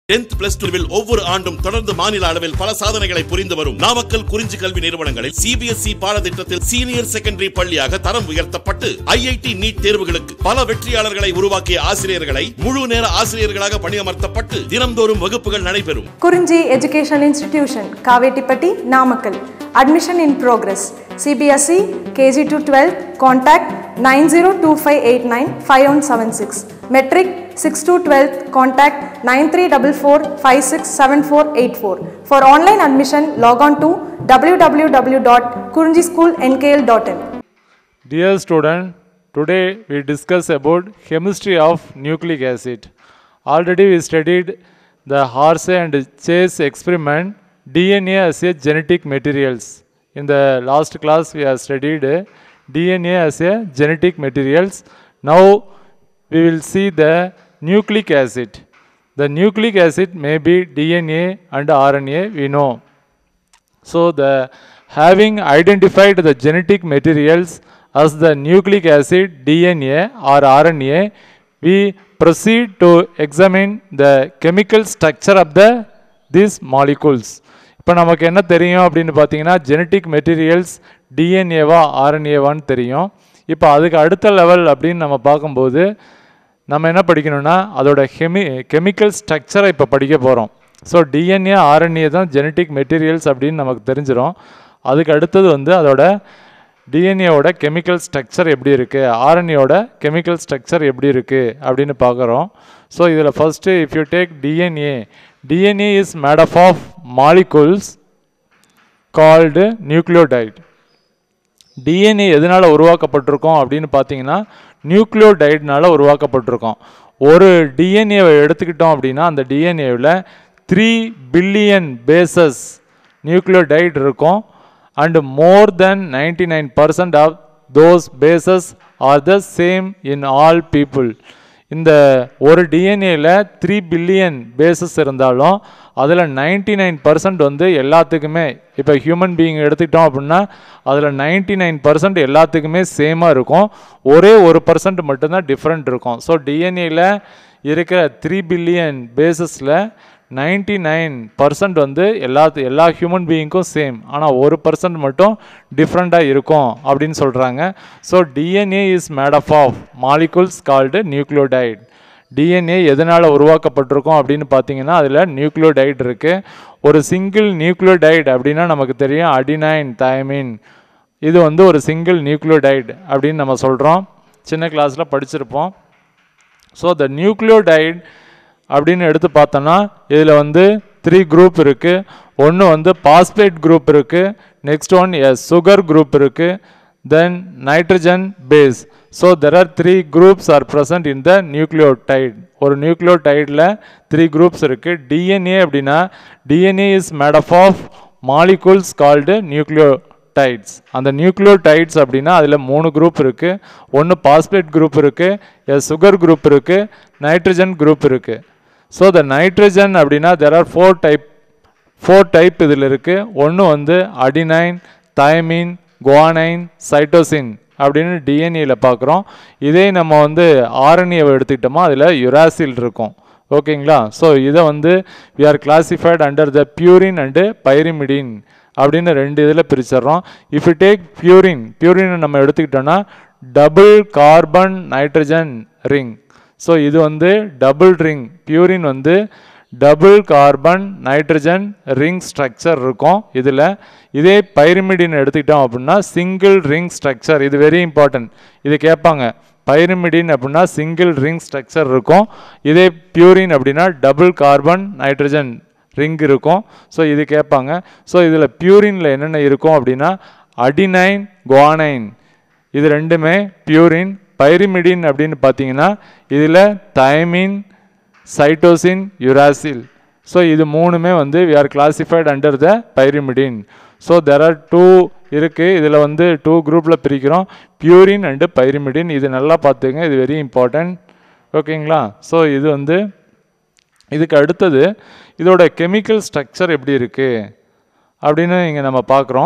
Tenth plus டூவில் ஒவ்வொரு ஆண்டும் தொடர்ந்து மாநில அளவில் பல சாதனைகளை புரிந்து வரும் நாமக்கல் குறிஞ்சி கல்வி நிறுவனங்களில் சிபிஎஸ்இ பாடத்திட்டத்தில் சீனியர் செகண்டரி பள்ளியாக தரம் உயர்த்தப்பட்டு ஐஐடி நீட் தேர்வுகளுக்கு பல வெற்றியாளர்களை உருவாக்கிய ஆசிரியர்களை முழு நேர ஆசிரியர்களாக பணியமர்த்தப்பட்டு தினம்தோறும் வகுப்புகள் நடைபெறும் Kurinji educational institution Kavettipatti Namakkal admission in progress CBSE KG to twelve contact nine zero two five eight nine five one seven six matric six to twelfth contact nine three double four five six seven four eight four for online admission log on to W W W dot Kurinji school NKL dot in Dear student, today we discuss about chemistry of nucleic acid. Already we studied the Harsey and Chase experiment DNA as a genetic materials. In the last class we have studied uh, DNA as a genetic materials. Now we will see the nucleic acid. The nucleic acid may be DNA and RNA we know. So the having identified the genetic materials as the nucleic acid, DNA or RNA, we proceed to examine the chemical structure of the these molecules. இப்போ நமக்கு என்ன தெரியும் அப்படின்னு பார்த்தீங்கன்னா genetic materials டிஎன்ஏவா ஆர்என்ஏவான்னு தெரியும் இப்போ அதுக்கு அடுத்த லெவல் அப்படின்னு நம்ம பார்க்கும்போது நம்ம என்ன படிக்கணும்னா அதோட கெமி கெமிக்கல் ஸ்ட்ரக்சரை இப்போ படிக்க போகிறோம் ஸோ டிஎன்ஏ ஆர்என்ஏ தான் ஜெனட்டிக் மெட்டீரியல்ஸ் அப்படின்னு நமக்கு தெரிஞ்சிடும் அதுக்கு அடுத்தது வந்து அதோட டிஎன்ஏவோட கெமிக்கல் ஸ்ட்ரக்சர் எப்படி இருக்குது ஆர்என்ஏவோட கெமிக்கல் ஸ்ட்ரக்சர் எப்படி இருக்குது அப்படின்னு பார்க்குறோம் ஸோ இதில் first if you take DNA DNA is made up of molecules called nucleotide DNA எதனால் உருவாக்கப்பட்டிருக்கோம் அப்படின்னு பார்த்தீங்கன்னா நியூக்ளியோடைட்னால உருவாக்கப்பட்டிருக்கோம் ஒரு டிஎன்ஏவை எடுத்துக்கிட்டோம் அப்படின்னா அந்த டிஎன்ஏவில் த்ரீ பில்லியன் பேசஸ் நியூக்ளியோடைட் இருக்கும் and more then ninety nine percent of those bases are the same in all people இந்த ஒரு டிஎன்ஏல த்ரீ பில்லியன் பேசஸ் இருந்தாலும் அதில் நைன்டி நைன் பர்சன்ட் வந்து எல்லாத்துக்குமே இப்போ ஹியூமன் பீயிங் எடுத்துக்கிட்டோம் அப்படின்னா அதில் நைன்டி நைன் பர்சன்ட் எல்லாத்துக்குமே சேமாக இருக்கும் ஒரே ஒரு பர்சன்ட் மட்டும்தான் டிஃப்ரெண்ட் இருக்கும் ஸோ டிஎன்ஏல இருக்கிற த்ரீ பில்லியன் பேசஸில் நைன்டி நைன் பர்சன்ட் வந்து எல்லா எல்லா ஹியூமன் பீயிங்க்கும் சேம் ஆனால் ஒரு பர்சன்ட் மட்டும் டிஃப்ரெண்ட்டாக இருக்கும் அப்படின்னு சொல்கிறாங்க so DNA is made up of molecules called nucleotide DNA எதனால் உருவாக்கப்பட்டிருக்கும் அப்படின்னு பார்த்தீங்கன்னா அதில் நியூக்ளியோடைட் இருக்குது ஒரு சிங்கிள் நியூக்ளியோடைட் அப்படின்னா நமக்கு தெரியும் அடினைன் தயமின் இது வந்து ஒரு சிங்கிள் நியூக்ளியோடைட் அப்படின்னு நம்ம சொல்கிறோம் சின்ன கிளாஸில் படிச்சிருப்போம் ஸோ த நியூக்ளியோடைட் அப்படின்னு எடுத்து பார்த்தோன்னா இதில் வந்து த்ரீ குரூப் இருக்குது ஒன்று வந்து பாஸ்பேட் குரூப் இருக்குது next one is sugar group இருக்குது then nitrogen base so there are three groups are present in the nucleotide ஒரு நியூக்ளியோடைடில் த்ரீ குரூப்ஸ் இருக்குது டிஎன்ஏ அப்படின்னா DNA is made up of molecules called nucleotides அந்த nucleotides அப்படின்னா அதில் மூணு group இருக்குது ஒன்று பாஸ்பேட் குரூப் இருக்குது எஸ் சுகர் குரூப் இருக்குது நைட்ரஜன் குரூப் இருக்குது ஸோ த நைட்ரஜன் அப்படின்னா there are four type four type இதில் இருக்குது ஒன்று வந்து அடினைன் தயமின் குவானைன் சைட்டோசின் அப்படின்னு டிஎன்ஏல பார்க்குறோம் இதே நம்ம வந்து ஆர்என்ஏவை எடுத்துக்கிட்டோமா அதில் யுராசில் இருக்கும் ஓகேங்களா ஸோ இதை வந்து we are classified under the purine and pyrimidine அப்படின்னு ரெண்டு இதில் பிரிச்சிடுறோம் இஃப் யூ டேக் பியூரின் பியூரினை நம்ம எடுத்துக்கிட்டோன்னா double carbon nitrogen ring so இது வந்து டபுள் ரிங் பியூரின் வந்து double carbon nitrogen ring structure இருக்கும் இதில் இதே பைரிமிடின் எடுத்துக்கிட்டோம் அப்படின்னா சிங்கிள் ரிங் ஸ்ட்ரக்சர் இது வெரி இம்பார்ட்டன்ட் இது கேட்பாங்க பைரிமிடின் அப்படின்னா சிங்கிள் ரிங் ஸ்ட்ரக்சர் இருக்கும் இதே பியூரின் அப்படின்னா டபுள் கார்பன் நைட்ரஜன் ரிங் இருக்கும் ஸோ இது கேட்பாங்க ஸோ இதில் பியூரினில் என்னென்ன இருக்கும் அப்படின்னா அடினைன் குவானைன் இது ரெண்டுமே பியூரின் பைரிமிடின் அப்படின்னு பார்த்தீங்கன்னா இதில் தயமின் சைட்டோசின் யுராசில் ஸோ இது மூணுமே வந்து we are classified under the pyrimidine so there are two இருக்குது இதில் வந்து டூ குரூப்பில் பிரிக்கிறோம் பியூரின் அண்டு பைரிமிடின் இது நல்லா பார்த்துங்க இது வெரி இம்பார்ட்டன்ட் ஓகேங்களா ஸோ இது வந்து இதுக்கு அடுத்தது இதோட கெமிக்கல் ஸ்ட்ரக்சர் எப்படி இருக்குது அப்படின்னு இங்கே நம்ம பார்க்குறோம்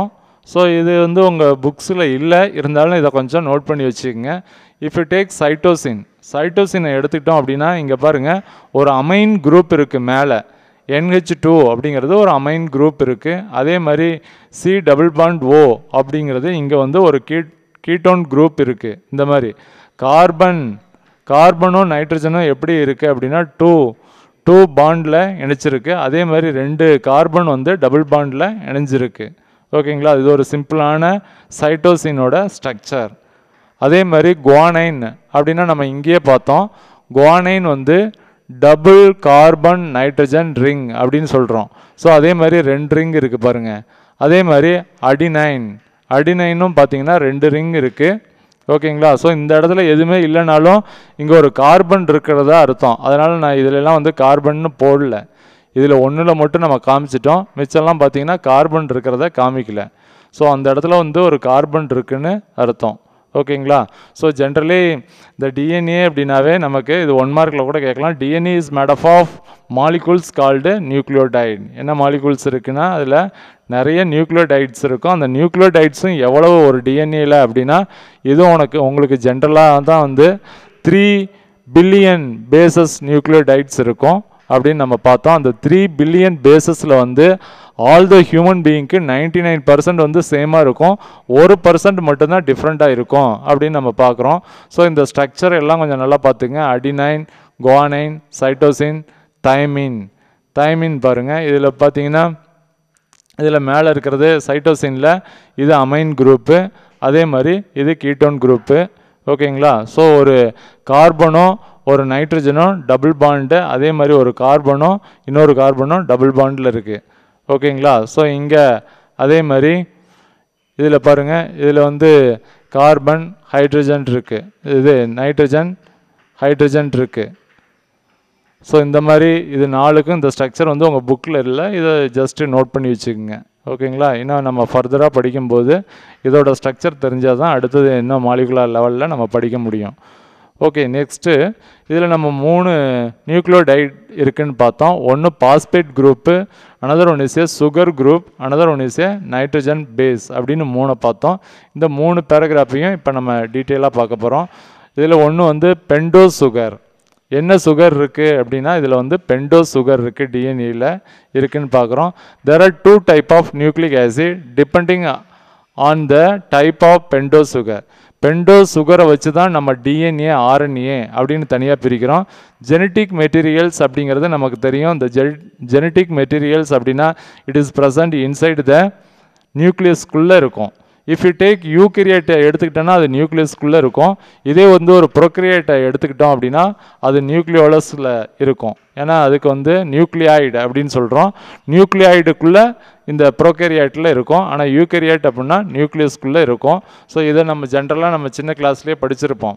ஸோ இது வந்து உங்கள் புக்ஸில் இல்லை இருந்தாலும் இதை கொஞ்சம் நோட் பண்ணி வச்சுக்கோங்க இஃப் யூ டேக் சைட்டோசின் சைட்டோசினை எடுத்துக்கிட்டோம் அப்படின்னா இங்கே பாருங்கள் ஒரு அமைன் குரூப் இருக்குது மேலே NH2 டூ அப்படிங்கிறது ஒரு அமைன் குரூப் இருக்குது அதே மாதிரி சி டபுள் பாண்ட் ஓ அப்படிங்கிறது இங்கே வந்து ஒரு கீட் கீட்டோன் குரூப் இருக்குது இந்த மாதிரி கார்பன் கார்பனும் நைட்ரஜனும் எப்படி இருக்குது அப்படின்னா டூ டூ பாண்டில் இணைச்சிருக்கு அதே மாதிரி ரெண்டு கார்பன் வந்து டபுள் பாண்டில் இணைஞ்சிருக்கு ஓகேங்களா இது ஒரு சிம்பிளான சைட்டோசினோட ஸ்ட்ரக்சர் அதே மாதிரி குவானைன் அப்படின்னா நம்ம இங்கேயே பார்த்தோம் குவானைன் வந்து டபுள் கார்பன் நைட்ரஜன் ரிங் அப்படின்னு சொல்கிறோம் ஸோ அதே மாதிரி ரெண்டு ரிங் இருக்குது பாருங்கள் அதே மாதிரி அடினைன் அடினைனும் பார்த்தீங்கன்னா ரெண்டு ரிங் இருக்குது ஓகேங்களா ஸோ இந்த இடத்துல எதுவுமே இல்லைனாலும் இங்கே ஒரு கார்பன் இருக்கிறதா அர்த்தம் அதனால் நான் இதிலெல்லாம் வந்து கார்பன்னு போடல இதில் ஒன்றில் மட்டும் நம்ம காமிச்சிட்டோம் மிச்சம்லாம் பார்த்தீங்கன்னா கார்பன் இருக்கிறத காமிக்கல ஸோ அந்த இடத்துல வந்து ஒரு கார்பன் இருக்குன்னு அர்த்தம் ஓகேங்களா ஸோ ஜென்ரலி இந்த டிஎன்ஏ அப்படின்னாவே நமக்கு இது ஒன் மார்க்கில் கூட கேட்கலாம் DNA is made of molecules called nucleotide என்ன மாலிகூல்ஸ் இருக்குன்னா அதில் நிறைய நியூக்ளியோடைட்ஸ் இருக்கும் அந்த நியூக்ளியோடைட்ஸும் எவ்வளவு ஒரு டிஎன்ஏல அப்படின்னா இதுவும் உனக்கு உங்களுக்கு ஜென்ரலாக தான் வந்து த்ரீ பில்லியன் பேசஸ் நியூக்ளியோடைட்ஸ் இருக்கும் அப்படின்னு நம்ம பார்த்தோம் அந்த த்ரீ பில்லியன் பேசஸில் வந்து ஆல் த ஹியூமன் பீயிங்க்கு நைன்டி நைன் பர்சன்ட் வந்து சேமாக இருக்கும் ஒரு பர்சன்ட் மட்டும்தான் டிஃப்ரெண்ட்டாக இருக்கும் அப்படின்னு நம்ம பார்க்குறோம் ஸோ இந்த ஸ்ட்ரக்சர் எல்லாம் கொஞ்சம் நல்லா பார்த்துங்க adenine guanine cytosine thymine thymine பாருங்கள் இதில் பார்த்தீங்கன்னா இதில் மேலே இருக்கிறது சைட்டோசினில் இது அமைன் குரூப்பு அதே மாதிரி இது கீட்டோன் குரூப்பு ஓகேங்களா ஸோ ஒரு கார்பனும் ஒரு நைட்ரஜனும் டபுள் பாண்டு அதே மாதிரி ஒரு கார்பனும் இன்னொரு கார்பனும் டபுள் பாண்டில் இருக்குது ஓகேங்களா ஸோ இங்கே அதே மாதிரி இதில் பாருங்கள் இதில் வந்து கார்பன் ஹைட்ரஜன் இருக்குது இது நைட்ரஜன் ஹைட்ரஜன் இருக்குது ஸோ இந்த மாதிரி இது நாலுக்கும் இந்த ஸ்ட்ரக்சர் வந்து உங்கள் புக்கில் இல்லை இதை ஜஸ்ட்டு நோட் பண்ணி வச்சுக்கோங்க ஓகேங்களா இன்னும் நம்ம ஃபர்தராக படிக்கும்போது இதோட ஸ்ட்ரக்சர் தெரிஞ்சால் தான் அடுத்தது இன்னும் மாலிகுலர் லெவலில் நம்ம படிக்க முடியும் ஓகே நெக்ஸ்ட்டு இதில் நம்ம மூணு நியூக்ளியோடைட் இருக்குன்னு பார்த்தோம் ஒன்று phosphate group another one is a sugar group another one is a nitrogen base அப்படின்னு மூணை பார்த்தோம் இந்த மூணு பேராகிராஃபையும் இப்போ நம்ம டீட்டெயிலாக பார்க்க போகிறோம் இதில் ஒன்று வந்து பெண்டோ சுகர் என்ன சுகர் இருக்குது அப்படின்னா இதில் வந்து பெண்டோ சுகர் இருக்குது டிஎன்ஏல இருக்குன்னு பார்க்குறோம் there are two type of nucleic acid depending on the type of pento sugar pento சுகரை வச்சு தான் நம்ம டிஎன்ஏ ஆர்என்ஏ அப்படின்னு தனியாக பிரிக்கிறோம் ஜெனட்டிக் மெட்டீரியல்ஸ் அப்படிங்கிறது நமக்கு தெரியும் இந்த ஜெ ஜெனட்டிக் மெட்டீரியல்ஸ் அப்படின்னா it is present inside the நியூக்ளியஸ்குள்ளே இருக்கும் இஃப் யூ டேக் யூக்ரியேட்டை எடுத்துக்கிட்டோன்னா அது நியூக்ளியஸ்குள்ளே இருக்கும் இதே வந்து ஒரு ப்ரொக்ரியேட்டை எடுத்துக்கிட்டோம் அப்படின்னா அது நியூக்ளியோலஸில் இருக்கும் ஏன்னா அதுக்கு வந்து நியூக்ளியாய்டு அப்படின்னு சொல்கிறோம் நியூக்ளியாய்டுக்குள்ளே இந்த ப்ரோகேரியாட்டில் இருக்கும் ஆனால் யூகேரியாட் அப்படின்னா நியூக்ளியஸ்குள்ளே இருக்கும் ஸோ இதை நம்ம ஜென்ரலாக நம்ம சின்ன கிளாஸ்லேயே படிச்சிருப்போம்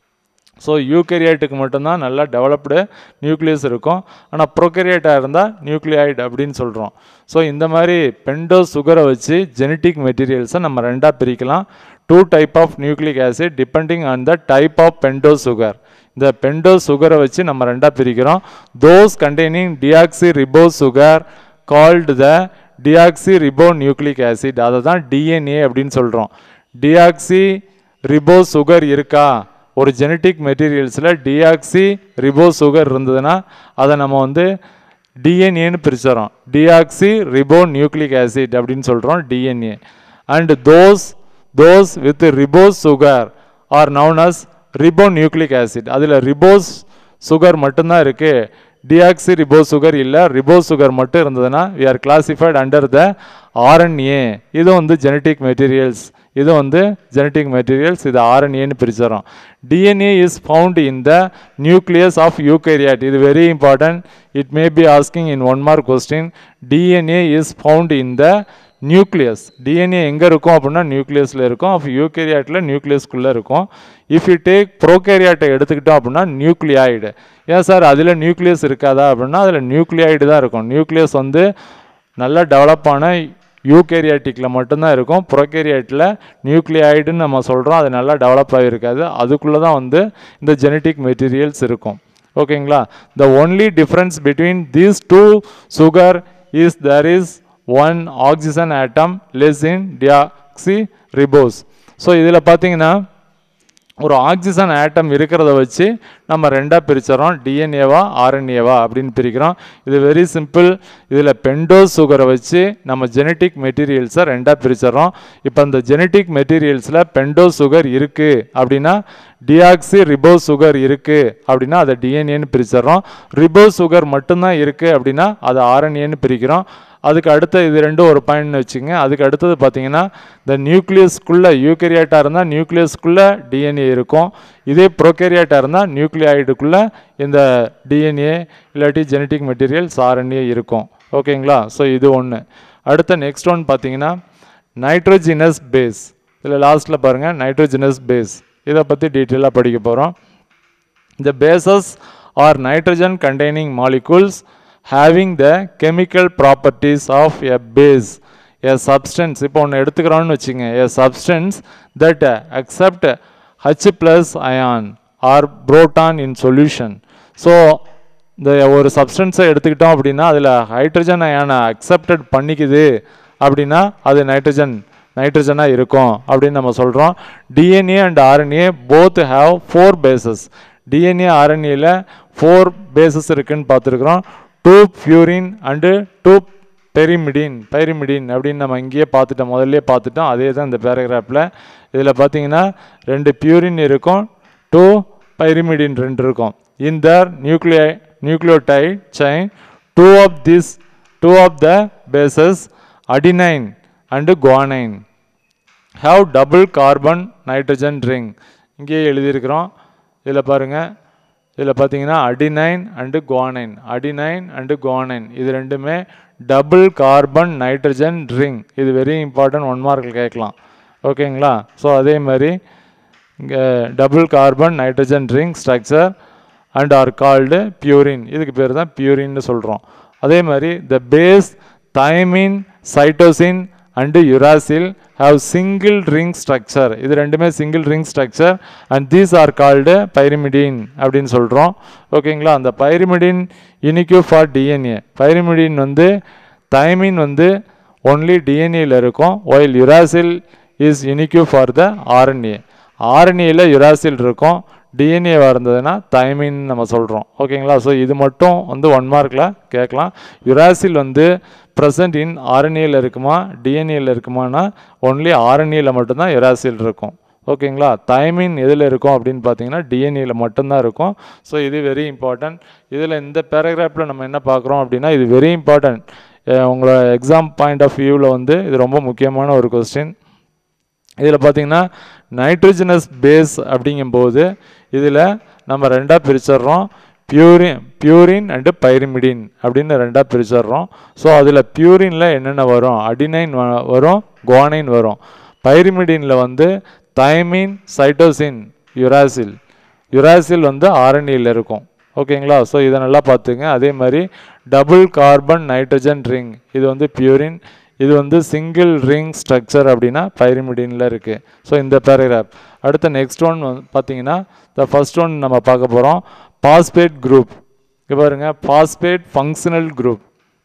ஸோ யூகேரியாட்டுக்கு மட்டும்தான் நல்லா டெவலப்டு நியூக்ளியஸ் இருக்கும் ஆனால் ப்ரோகேரியாட்டாக இருந்தால் நியூக்ளியாய்டு அப்படின்னு சொல்கிறோம் ஸோ இந்த மாதிரி பெண்டோ சுகரை வச்சு ஜெனட்டிக் மெட்டீரியல்ஸை நம்ம ரெண்டாக பிரிக்கலாம் two type of nucleic acid depending on the type of pento sugar இந்த பெண்டோ சுகரை வச்சு நம்ம ரெண்டாக பிரிக்கிறோம் those containing deoxy ribo sugar called the deoxy ribo nucleic acid அதை தான் டிஎன்ஏ அப்படின்னு சொல்கிறோம் டியாக்சி ரிபோ சுகர் இருக்கா ஒரு ஜெனட்டிக் மெட்டீரியல்ஸில் டியாக்சி ரிபோ சுகர் இருந்ததுன்னா அதை நம்ம வந்து டிஎன்ஏன்னு பிரிச்சிடறோம் டியாக்சி ரிபோ நியூக்ளிக் ஆசிட் அப்படின்னு சொல்கிறோம் DNA and those those with ribose sugar are known as ribo nucleic acid அதில் ரிபோஸ் சுகர் மட்டும்தான் இருக்குது டியாக்சி ரிபோ சுகர் இல்லை ரிபோ சுகர் மட்டும் இருந்ததுன்னா we are classified under the RNA இது வந்து ஜெனட்டிக் மெட்டீரியல்ஸ் இது வந்து ஜெனட்டிக் மெட்டீரியல்ஸ் இது ஆர்என்ஏன்னு பிரிச்சிடறோம் DNA is found in the nucleus of eukaryote இது very important it may be asking in one mark question DNA is found in the nucleus DNA எங்கே இருக்கும் அப்படின்னா நியூக்ளியஸில் இருக்கும் ஆஃப் யூகேரியாட்டில் நியூக்ளியஸ்குள்ளே இருக்கும் இஃப் யூ டேக் ப்ரோகேரியாட்டை எடுத்துக்கிட்டோம் அப்படின்னா நியூக்ளியாய்டு ஏன் சார் அதில் நியூக்ளியஸ் இருக்காதா அப்படின்னா அதில் நியூக்ளியாய்டு தான் இருக்கும் நியூக்ளியஸ் வந்து நல்லா டெவலப் ஆன யூகேரியாட்டிக்கில் மட்டும்தான் இருக்கும் ப்ரோகேரியாட்டில் நியூக்ளியாய்டுன்னு நம்ம சொல்கிறோம் அது நல்லா டெவலப் ஆகிருக்காது அதுக்குள்ளே தான் வந்து இந்த ஜெனட்டிக் மெட்டீரியல்ஸ் இருக்கும் ஓகேங்களா the only difference between these two sugar is there is one oxygen atom less in டியா டிஆக்சி ரிபோஸ் ஸோ இதில் பார்த்தீங்கன்னா ஒரு ஆக்சிஜன் ஆட்டம் இருக்கிறத வச்சு நம்ம ரெண்டாக பிரிச்சிடறோம் டிஎன்ஏவா ஆர்என்ஏவா அப்படின்னு பிரிக்கிறோம் இது வெரி சிம்பிள் இதில் பெண்டோஸ் சுகரை வச்சு நம்ம ஜெனட்டிக் மெட்டீரியல்ஸை ரெண்டாக பிரிச்சிடறோம் இப்போ அந்த ஜெனட்டிக் மெட்டீரியல்ஸில் பெண்டோஸ் சுகர் இருக்குது அப்படின்னா டிஆக்சி ரிபோ சுகர் இருக்குது அப்படின்னா அதை டிஎன்ஏன்னு பிரிச்சிடறோம் ரிபோ சுகர் மட்டும்தான் இருக்குது அப்படின்னா அதை ஆர்என்ஏன்னு பிரிக்கிறோம் அதுக்கு அடுத்த இது ரெண்டும் ஒரு பாயிண்ட்னு வச்சுங்க அதுக்கு அடுத்தது பார்த்தீங்கன்னா இந்த நியூக்ளியஸ்க்குள்ளே யூக்கரியாட்டாக இருந்தால் நியூக்ளியஸ்க்குள்ளே டிஎன்ஏ இருக்கும் இதே ப்ரோகேரியாட்டாக இருந்தால் நியூக்ளியாய்டுக்குள்ளே இந்த டிஎன்ஏ இல்லாட்டி ஜெனட்டிக் மெட்டீரியல்ஸ் ஆர்என்ஏ இருக்கும் ஓகேங்களா ஸோ இது ஒன்று அடுத்த நெக்ஸ்ட் ஒன் பார்த்தீங்கன்னா நைட்ரோஜினஸ் பேஸ் இதில் லாஸ்ட்டில் பாருங்கள் நைட்ரோஜினஸ் பேஸ் இதை பற்றி டீட்டெயிலாக படிக்க போகிறோம் The bases are nitrogen containing molecules having the chemical properties of a base. A substance இப்போ ஒன்று எடுத்துக்கிறோம்னு வச்சுங்க a substance that accept H plus ion or proton in solution. So இந்த ஒரு சப்ஸ்டன்ஸை எடுத்துக்கிட்டோம் அப்படின்னா அதில் ஹைட்ரஜன் அயானை அக்செப்டட் பண்ணிக்குது அப்படின்னா அது நைட்ரஜன் நைட்ரஜனாக இருக்கும் அப்படின்னு நம்ம சொல்கிறோம் DNA and RNA both have four bases DNA ஆர்என்ஏல ஃபோர் பேசஸ் இருக்குன்னு பார்த்துருக்குறோம் two purine and two pyrimidine pyrimidine அப்படின்னு நம்ம இங்கேயே பார்த்துட்டோம் முதல்ல பார்த்துட்டோம் அதே தான் இந்த பேராகிராஃபில் இதில் பார்த்தீங்கன்னா ரெண்டு பியூரின் இருக்கும் டூ பைரிமிடின் ரெண்டு இருக்கும் in the nuclei nucleotide chain two of this two of the bases adenine and guanine have double carbon nitrogen ring இங்கேயே எழுதியிருக்கிறோம் இதில் பாருங்கள் இதில் பார்த்தீங்கன்னா adenine and guanine adenine and guanine இது ரெண்டுமே டபுள் கார்பன் நைட்ரஜன் ரிங் இது வெரி இம்பார்ட்டன்ட் ஒன் மார்க்கில் கேட்கலாம் ஓகேங்களா ஸோ அதே மாதிரி இங்கே double carbon nitrogen ring structure and are called purine இதுக்கு பேர் தான் பியூரின்னு சொல்கிறோம் அதே மாதிரி த base thymine cytosine and uracil have single ring structure இது ரெண்டுமே single ring structure and these are called pyrimidine அப்படின்னு சொல்கிறோம் ஓகேங்களா அந்த pyrimidine unique for DNA pyrimidine வந்து தைமின் வந்து ஒன்லி டிஎன்ஏல இருக்கும் while uracil is unique for the RNA ஆர்என்ஏல யுராசில் இருக்கும் டிஎன்ஏவாக இருந்ததுன்னா தைமின் நம்ம சொல்கிறோம் ஓகேங்களா ஸோ இது மட்டும் வந்து ஒன் மார்க்கில் கேட்கலாம் யுராசில் வந்து ப்ரெசன்ட் இன் ஆர்என்ஏல இருக்குமா டிஎன்ஏல இருக்குமானா ஒன்லி ஆர்என்ஏல மட்டும்தான் யுராசில் இருக்கும் ஓகேங்களா தைமின் எதில் இருக்கும் அப்படின்னு பார்த்தீங்கன்னா டிஎன்ஏல மட்டும்தான் இருக்கும் ஸோ இது வெரி இம்பார்ட்டன்ட் இதில் இந்த பேராகிராஃபில் நம்ம என்ன பார்க்குறோம் அப்படின்னா இது வெரி இம்பார்ட்டன்ட் உங்களோட எக்ஸாம் பாயிண்ட் ஆஃப் வியூவில் வந்து இது ரொம்ப முக்கியமான ஒரு கொஸ்டின் இதில் பார்த்தீங்கன்னா நைட்ரஜனஸ் பேஸ் அப்படிங்கும்போது இதில் நம்ம ரெண்டாக பிரிச்சிடுறோம் பியூரின் பியூரின் அண்டு பைரிமிடின் அப்படின்னு ரெண்டாக பிரிச்சிடுறோம் ஸோ அதில் பியூரினில் என்னென்ன வரும் அடினைன் வ- வரும் குவானைன் வரும் பைரிமிடினில் வந்து தைமின் சைட்டோசின் யுராசில் யுராசில் வந்து ஆரணியில் இருக்கும் ஓகேங்களா ஸோ இதை நல்லா பார்த்துங்க அதே மாதிரி டபுள் கார்பன் நைட்ரஜன் ரிங் இது வந்து பியூரின் இது வந்து சிங்கிள் ரிங் ஸ்ட்ரக்சர் அப்படின்னா பைரிமிடினில் இருக்குது ஸோ இந்த பேராகிராஃப் அடுத்த நெக்ஸ்ட் ஒன் வந்து பார்த்தீங்கன்னா த ஃபர்ஸ்ட் ஒன் நம்ம பார்க்க போகிறோம் பாஸ்பேட் குரூப் இங்கே பாருங்க பாஸ்பேட் ஃபங்க்ஷனல் குரூப்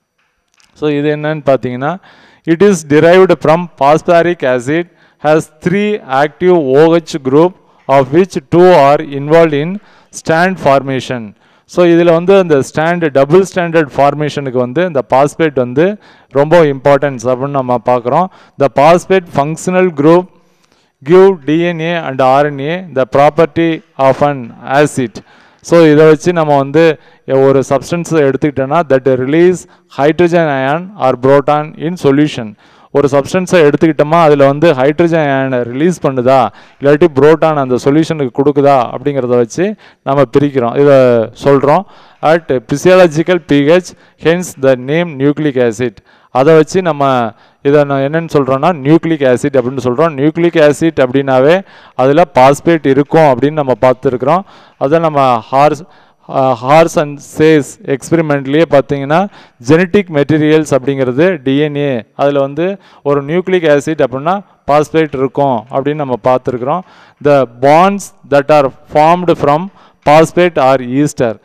ஸோ இது என்னன்னு பார்த்தீங்கன்னா it is derived from phosphoric acid has three active OH group of which two are involved in strand formation so இதில் வந்து அந்த ஸ்டாண்டு டபுள் ஸ்டாண்டர்ட் ஃபார்மேஷனுக்கு வந்து இந்த பாஸ்பேட் வந்து ரொம்ப இம்பார்ட்டன்ஸ் அப்படின்னு நம்ம பார்க்குறோம் the phosphate functional group give DNA and RNA the property of an acid so இதை வச்சு நம்ம வந்து ஒரு சப்ஸ்டன்ஸை எடுத்துக்கிட்டோன்னா that release hydrogen ion or proton in solution ஒரு சப்ஸ்டன்ஸை எடுத்துக்கிட்டோமா அதில் வந்து ஹைட்ரஜன் அயானை ரிலீஸ் பண்ணுதா இல்லாட்டி புரோட்டான் அந்த சொல்யூஷனுக்கு கொடுக்குதா அப்படிங்கிறத வச்சு நம்ம பிரிக்கிறோம் இதை சொல்கிறோம் at physiological pH hence the name nucleic acid அதை வச்சு நம்ம இதை நான் என்னன்னு சொல்கிறோன்னா நியூக்ளிக் ஆசிட் அப்படின்னு சொல்கிறோம் நியூக்ளிக் ஆசிட் அப்படின்னாவே அதில் பாஸ்பேட் இருக்கும் அப்படின்னு நம்ம பார்த்துருக்குறோம் அதை நம்ம ஹார்ஸ் ஹார்ஸ் அண்ட் சேஸ் எக்ஸ்பெரிமெண்ட்லேயே பார்த்தீங்கன்னா ஜெனட்டிக் மெட்டீரியல்ஸ் அப்படிங்கிறது டிஎன்ஏ அதில் வந்து ஒரு நியூக்ளிக் ஆசிட் அப்படின்னா பாஸ்பேட் இருக்கும் அப்படின்னு நம்ம பார்த்துருக்குறோம் the bonds that are formed from phosphate are ester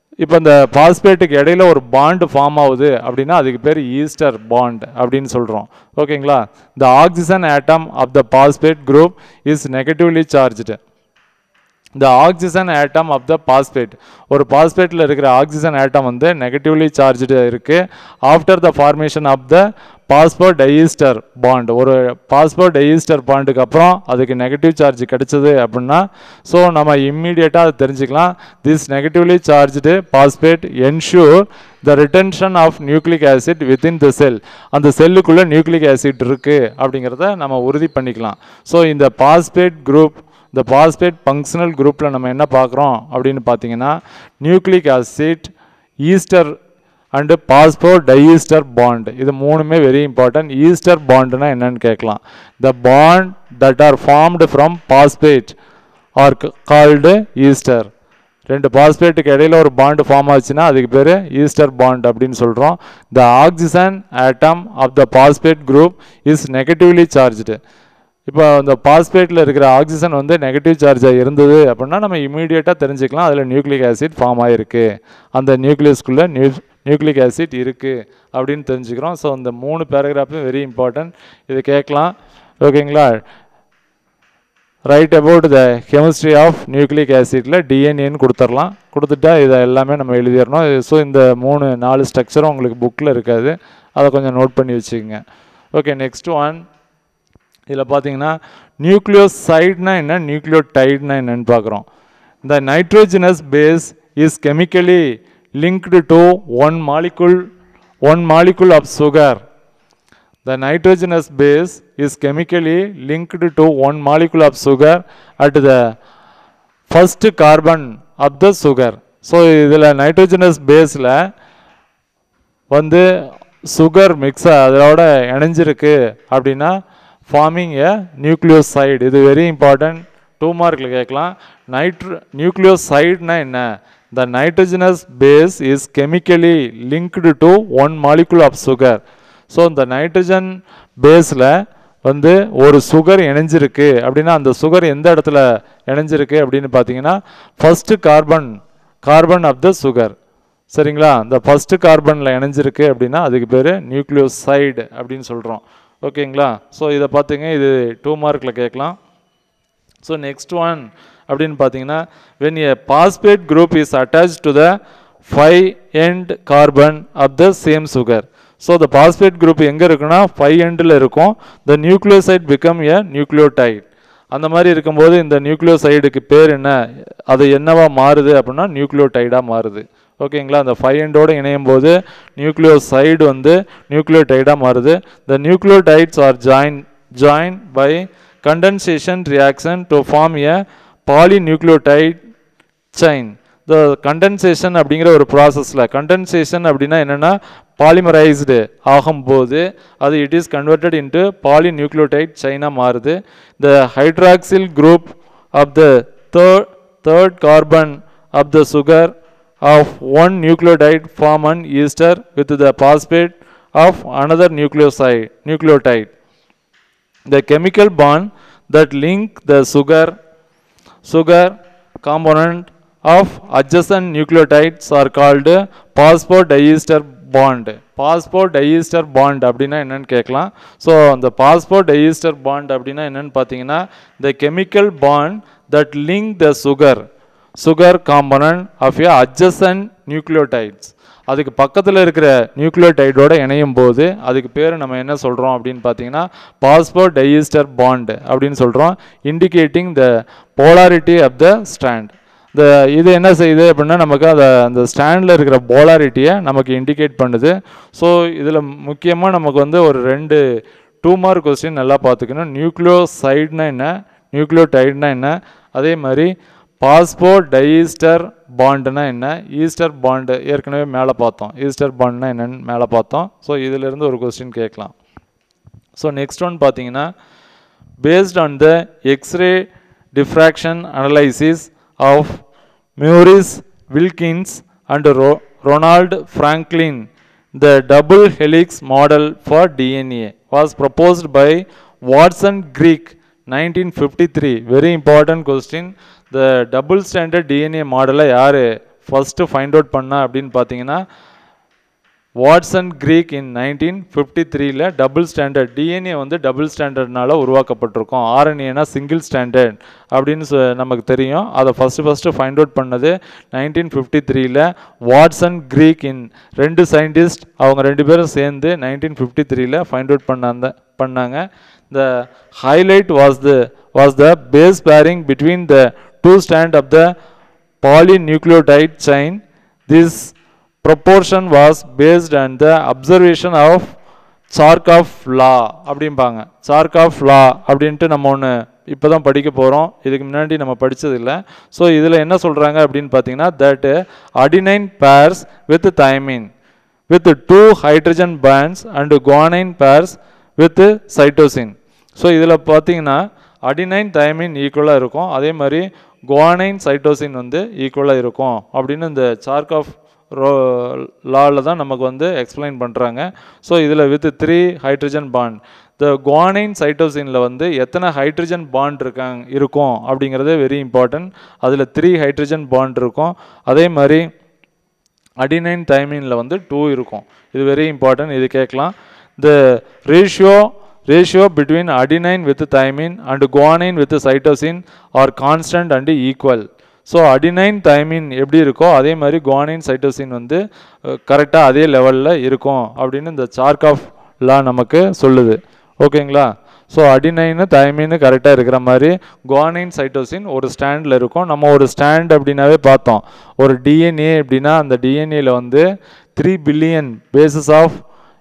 இப்போ இந்த பாஸ்பேட்டுக்கு இடையில ஒரு பாண்ட் ஃபார்ம் ஆகுது அப்படின்னா அதுக்கு பேர் ஈஸ்டர் பாண்ட் அப்படின்னு சொல்கிறோம் ஓகேங்களா the oxygen atom of the phosphate group is negatively charged the oxygen atom of the phosphate ஒரு பாஸ்பேட்டில் இருக்கிற ஆக்சிஜன் ஆட்டம் வந்து நெகட்டிவ்லி சார்ஜ்டு இருக்குது after the formation of the phosphodiester bond ஒரு பாஸ்போர்ட் டைஈஸ்டர் பாண்டுக்கு அப்புறம் அதுக்கு நெகட்டிவ் சார்ஜ் கிடைச்சது அப்படின்னா ஸோ நம்ம இம்மீடியட்டாக அதை தெரிஞ்சுக்கலாம் this negatively charged phosphate ensure the retention of nucleic acid within the cell அந்த செல்லுக்குள்ளே நியூக்ளிக் ஆசிட் இருக்குது அப்படிங்கிறத நம்ம உறுதி பண்ணிக்கலாம் ஸோ இந்த பாஸ்பேட் குரூப் இந்த பாஸ்பேட் ஃபங்க்ஷனல் குரூப்பில் நம்ம என்ன பார்க்குறோம் அப்படின்னு பார்த்தீங்கன்னா nucleic acid ester and phosphodiester bond இது மூணுமே வெரி இம்பார்ட்டன்ட் ஈஸ்டர் பாண்டுனா என்னன்னு கேட்கலாம் the bond that are formed from phosphate are called ester ரெண்டு பாஸ்பேட்டுக்கு இடையில ஒரு பாண்ட் ஃபார்ம் ஆச்சுன்னா அதுக்கு பேர் ஈஸ்டர் பாண்ட் அப்படின்னு சொல்கிறோம் the oxygen atom of the phosphate group is negatively charged இப்போ அந்த பாஸ்பேட்டில் இருக்கிற ஆக்சிஜன் வந்து நெகட்டிவ் சார்ஜாக இருந்தது அப்படின்னா நம்ம இமீடியட்டாக தெரிஞ்சுக்கலாம் அதில் நியூக்ளிக் ஆசிட் ஃபார்ம் ஆகிருக்கு அந்த நியூக்ளியஸ்குள்ளே நியூ நியூக்ளிக் ஆசிட் இருக்குது அப்படின்னு தெரிஞ்சுக்கிறோம் ஸோ இந்த மூணு பேராகிராஃபும் வெரி இம்பார்ட்டன்ட் இது கேட்கலாம் ஓகேங்களா right about the chemistry of nucleic ஆசிட்டில் டிஎன்ஏன்னு கொடுத்துடலாம் கொடுத்துட்டா இதை எல்லாமே நம்ம எழுதிடணும் ஸோ இந்த மூணு நாலு ஸ்ட்ரக்சரும் உங்களுக்கு புக்கில் இருக்காது அதை கொஞ்சம் நோட் பண்ணி வச்சுக்கோங்க ஓகே நெக்ஸ்ட் ஒன் இதில் பார்த்தீங்கன்னா நியூக்ளியோசைட்னா என்ன நியூக்ளியோடைட்னா என்னன்னு பார்க்குறோம் இந்த nitrogenous base is chemically linked to one molecule one molecule of sugar The nitrogenous base is chemically linked to one molecule of sugar at the first carbon of the sugar. So இதில் nitrogenous பேஸில் வந்து sugar mix அதோட இணைஞ்சிருக்கு அப்படின்னா forming a nucleoside இது very important two மார்க்கில் கேட்கலாம் nitro நியூக்ளியோசைட்னா என்ன the nitrogenous base is chemically linked to one molecule of sugar so இந்த நைட்ரஜன் பேஸில் வந்து ஒரு சுகர் இணைஞ்சிருக்கு அப்படின்னா அந்த சுகர் எந்த இடத்துல இணைஞ்சிருக்கு அப்படின்னு பார்த்தீங்கன்னா first carbon carbon of the sugar சரிங்களா இந்த ஃபஸ்ட்டு கார்பனில் இணைஞ்சிருக்கு அப்படின்னா அதுக்கு பேர் நியூக்ளியோசைடு அப்படின்னு சொல்கிறோம் ஓகேங்களா ஸோ இதை பார்த்துங்க இது டூ மார்க்கில் கேட்கலாம் ஸோ நெக்ஸ்ட் ஒன் அப்படின்னு பார்த்தீங்கன்னா when a phosphate group is attach to the five end carbon of the same sugar so the phosphate group எங்கே இருக்குன்னா ஃபைவ் எண்டில் இருக்கும் the nucleoside become a nucleotide அந்த மாதிரி இருக்கும்போது இந்த நியூக்ளியோசைடுக்கு பேர் என்ன அது என்னவா மாறுது அப்படின்னா நியூக்ளியோடைடாக மாறுது ஓகேங்களா அந்த ஃபைவ் எண்டோடு இணையும் போது நியூக்ளியோசைடு வந்து நியூக்ளியோடைடாக மாறுது the nucleotides are join join by condensation reaction to form a polynucleotide chain the condensation அப்படிங்கிற ஒரு ப்ராசஸில் கண்டென்சேஷன் அப்படின்னா என்னென்னா பாலிமரைஸ்டு ஆகும்போது அது it is converted into polynucleotide செயினாக மாறுது the hydroxyl group of the third third carbon of the sugar of one nucleotide form an ester with the phosphate of another nucleoside nucleotide the chemical bond that link the sugar sugar component of adjacent nucleotides are called phosphodiester bond phosphodiester bond அப்படின்னா என்னன்னு கேட்கலாம் so அந்த phosphodiester bond அப்படின்னா என்னன்னு பார்த்தீங்கன்னா the chemical bond that link the sugar sugar component of a adjacent nucleotides அதுக்கு பக்கத்தில் இருக்கிற நியூக்ளியோடைடோட இணையும் போது அதுக்கு பேர் நம்ம என்ன சொல்கிறோம் அப்படின்னு பார்த்தீங்கன்னா பாஸ்போ டைஈஸ்டர் பாண்ட் அப்படின்னு சொல்கிறோம் indicating the polarity of the strand இந்த இது என்ன செய்யுது அப்படின்னா நமக்கு அந்த அந்த ஸ்டாண்டில் இருக்கிற போலாரிட்டியை நமக்கு இண்டிகேட் பண்ணுது ஸோ இதில் முக்கியமாக நமக்கு வந்து ஒரு ரெண்டு டூ மார்க் கொஸ்டின் நல்லா பார்த்துக்கணும் நியூக்ளியோசைட்னா என்ன நியூக்ளியோடைட்னா என்ன அதே மாதிரி பாஸ்போ டைஈஸ்டர் பாண்டுனா என்ன ஈஸ்டர் பாண்டு ஏற்கனவே மேலே பார்த்தோம் ஈஸ்டர் பாண்ட்னா என்னன்னு மேலே பார்த்தோம் ஸோ இதிலிருந்து ஒரு கொஸ்டின் கேட்கலாம் ஸோ நெக்ஸ்ட் ஒன் பார்த்தீங்கன்னா based on the X-ray diffraction analysis of Maurice Wilkins and Ro- Ronald Franklin, the double helix model for DNA was proposed by Watson Crick 1953. Very important question. The double standard DNA மாடலை யார் first find out பண்ணா அப்படின்னு பார்த்தீங்கன்னா Watson Crick in nineteen fifty த்ரீல double stranded DNA வந்து double ஸ்டாண்டர்ட்னால உருவாக்கப்பட்டிருக்கும் ஆர்என்ஏனா சிங்கிள் ஸ்டாண்டர்ட் அப்படின்னு சொ- நமக்கு தெரியும் அதை ஃபஸ்ட்டு ஃபஸ்ட்டு ஃபைண்ட் அவுட் பண்ணது நைன்டீன் ஃபிஃப்டி த்ரீல வாட்சன் கிரீக் இன் ரெண்டு சயின்டிஸ்ட் அவங்க ரெண்டு பேரும் சேர்ந்து நைன்டீன் ஃபிஃப்டி த்ரீல ஃபைண்ட் அவுட் பண்ணாங்க பண்ணாங்க the highlight was the was the base pairing between the two strand of the polynucleotide chain. This proportion was based on the observation of Chargaff law அப்படிம்பாங்க Chargaff லா அப்படின்ட்டு நம்ம ஒன்று இப்போ தான் படிக்க போகிறோம் இதுக்கு முன்னாடி நம்ம படிச்சதில்லை ஸோ இதில் என்ன சொல்கிறாங்க அப்படின்னு பார்த்தீங்கன்னா that adenine pairs with thymine with two hydrogen bonds and guanine pairs with cytosine so இதில் பார்த்தீங்கன்னா அடினைன் தைமின் ஈக்குவலாக இருக்கும் அதே மாதிரி குவானைன் சைட்டோசின் வந்து ஈக்குவலாக இருக்கும் அப்படின்னு இந்த சார்க் ஆஃப் ரோ லாவில் தான் நமக்கு வந்து எக்ஸ்பிளைன் பண்ணுறாங்க ஸோ இதில் with three hydrogen bond the guanine சைட்டோசினில் வந்து எத்தனை ஹைட்ரஜன் பாண்ட் இருக்காங்க இருக்கும் அப்படிங்கிறதே வெரி இம்பார்ட்டன்ட் அதில் த்ரீ ஹைட்ரஜன் பாண்ட் இருக்கும் அதே மாதிரி அடினைன் தைமினில் வந்து டூ இருக்கும் இது வெரி இம்பார்ட்டன்ட் இது கேட்கலாம் the ratio ratio between adenine with thymine and guanine with cytosine are constant and equal so adenine thymine எப்படி இருக்கோ அதே மாதிரி குவானைன் சைட்டோசின் வந்து கரெக்டாக அதே லெவலில் இருக்கும் அப்படின்னு இந்த சார்க் ஆஃப் லா நமக்கு சொல்லுது ஓகேங்களா ஸோ அடினைனு தைமின்னு கரெக்டாக இருக்கிற மாதிரி குவானைன் சைட்டோசின் ஒரு ஸ்டாண்டில் இருக்கும் நம்ம ஒரு ஸ்டாண்ட் அப்படின்னாவே பார்த்தோம் ஒரு டிஎன்ஏ அப்படின்னா அந்த டிஎன்ஏல வந்து three billion bases of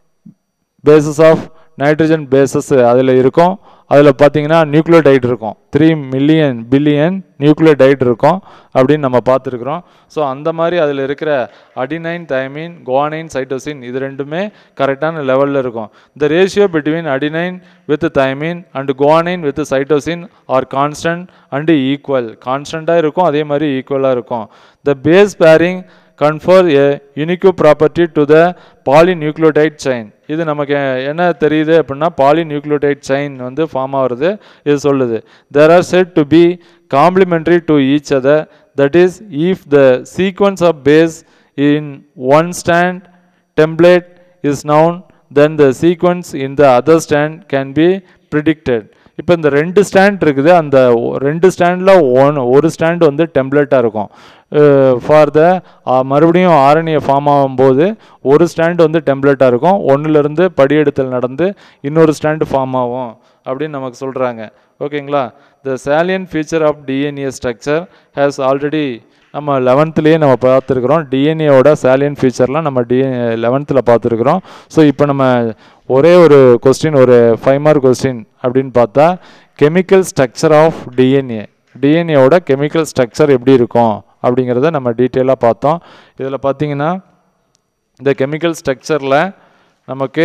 bases of nitrogen bases அதில் இருக்கும் அதில் பார்த்தீங்கன்னா நியூக்ளியோடைட் இருக்கும் த்ரீ மில்லியன் பில்லியன் நியூக்ளியோடைட் இருக்கும் அப்படின்னு நம்ம பார்த்துருக்குறோம் ஸோ அந்த மாதிரி அதில் இருக்கிற அடினைன் தைமின் குவானைன் சைட்டோசின் இது ரெண்டுமே கரெக்டான லெவலில் இருக்கும் இந்த ratio between adenine with thymine and guanine with cytosine are constant and equal கான்ஸ்டண்ட்டாக இருக்கும் அதே மாதிரி ஈக்குவலாக இருக்கும் the base pairing confer a unique property to the polynucleotide chain இது நமக்கு என்ன தெரியுது அப்படின்னா polynucleotide chain வந்து ஃபார்ம் ஆகுறது இது சொல்லுது there are said to be complementary to each other that is if the sequence of base in one strand template is known then the sequence in the other strand can be predicted இப்போ இந்த ரெண்டு stand இருக்குது அந்த ஒ- ரெண்டு ஸ்டாண்டில் one ஒரு stand வந்து டெம்ப்ளேட்டாக இருக்கும் ஃபார் த மறுபடியும் ஆரணியை ஃபார்ம் ஆகும்போது ஒரு ஸ்டாண்ட் வந்து டெம்ப்ளேட்டாக இருக்கும் ஒன்றுலேருந்து படியெடுத்தல் நடந்து இன்னொரு ஸ்டாண்டு ஃபார்ம் ஆகும் அப்படின்னு நமக்கு சொல்கிறாங்க ஓகேங்களா the salient feature of DNA structure has already நம்ம லெவன்த்துலேயே நம்ம பார்த்துருக்குறோம் டிஎன்ஏவோட salient ஃபீச்சர்லாம் நம்ம டிஎன் லெவன்த்தில் பார்த்துருக்குறோம் ஸோ இப்போ நம்ம ஒரே ஒரு கொஸ்டின் ஒரு ஃபைவ் மார்க் கொஸ்டின் அப்படின்னு பார்த்தா கெமிக்கல் ஸ்ட்ரக்சர் ஆஃப் டிஎன்ஏ டிஎன்ஏவோட கெமிக்கல் ஸ்ட்ரக்சர் எப்படி இருக்கும் அப்படிங்கிறத நம்ம டீட்டெயிலாக பார்த்தோம் இதில் பார்த்தீங்கன்னா இந்த கெமிக்கல் ஸ்ட்ரக்சரில் நமக்கு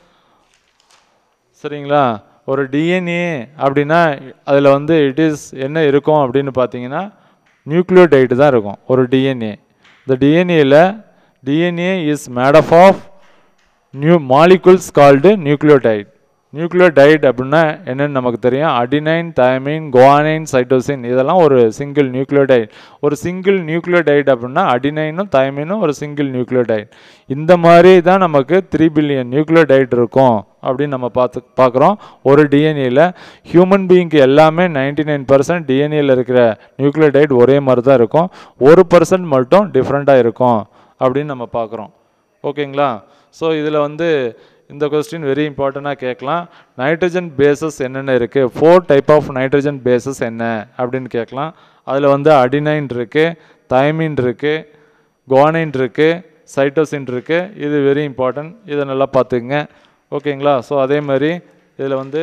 சரிங்களா ஒரு டிஎன்ஏ அப்படின்னா அதில் வந்து இட் இஸ் என்ன இருக்கும் அப்படின்னு பார்த்தீங்கன்னா நியூக்ளியோடைடு தான் இருக்கும் ஒரு டிஎன்ஏ இந்த டிஎன்ஏல டிஎன்ஏ இஸ் மேடப் ஆஃப் நியூ மாலிகுல்ஸ் கால்டு நியூக்ளியோடைட் நியூக்ளியோடைட் அப்படின்னா என்னன்னு நமக்கு தெரியும் அடினைன் தயமின் குவானைன் சைட்டோசின் இதெல்லாம் ஒரு சிங்கிள் நியூக்ளியோடைட் ஒரு சிங்கிள் நியூக்ளியோடைட் அப்படின்னா அடினைனும் தயமினும் ஒரு சிங்கிள் நியூக்ளியோடைட் இந்த மாதிரி தான் நமக்கு த்ரீ பில்லியன் நியூக்ளியோடைட் இருக்கும் அப்படின்னு நம்ம பார்த்து பார்க்குறோம் ஒரு டிஎன்ஏல ஹியூமன் பீயிங்க்கு எல்லாமே நைன்டி நைன் பர்சன்ட் டிஎன்ஏல இருக்கிற நியூக்ளியோடைட் ஒரே மாதிரி தான் இருக்கும் ஒரு பர்சன்ட் மட்டும் டிஃப்ரெண்ட்டாக இருக்கும் அப்படின்னு நம்ம பார்க்குறோம் ஓகேங்களா ஸோ இதில் வந்து இந்த கொஸ்டின் வெரி இம்பார்ட்டண்ட்டாக கேட்கலாம் நைட்ரஜன் பேசஸ் என்னென்ன இருக்குது four type of nitrogen bases என்ன அப்படின்னு கேட்கலாம் அதில் வந்து அடினைன் இருக்குது தைமின் இருக்குது குவானைன் இருக்குது சைட்டோசின் இருக்குது இது வெரி இம்பார்ட்டன்ட் இதை நல்லா பார்த்துக்குங்க ஓகேங்களா ஸோ அதே மாதிரி இதில் வந்து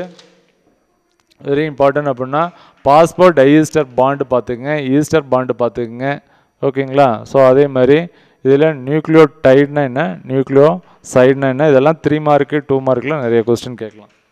வெரி இம்பார்ட்டன்ட் அப்படின்னா பாஸ்போர்ட் டைஈஸ்டர் பாண்டு பார்த்துக்குங்க ஈஸ்டர் பாண்டு பார்த்துக்குங்க ஓகேங்களா ஸோ அதே மாதிரி இதில் நியூக்ளியோ டைட்னா என்ன நியூக்ளியோ சைடுனா என்ன இதெல்லாம் த்ரீ மார்க்கு டூ மார்க்கில் நிறைய கொஸ்டின் கேட்கலாம்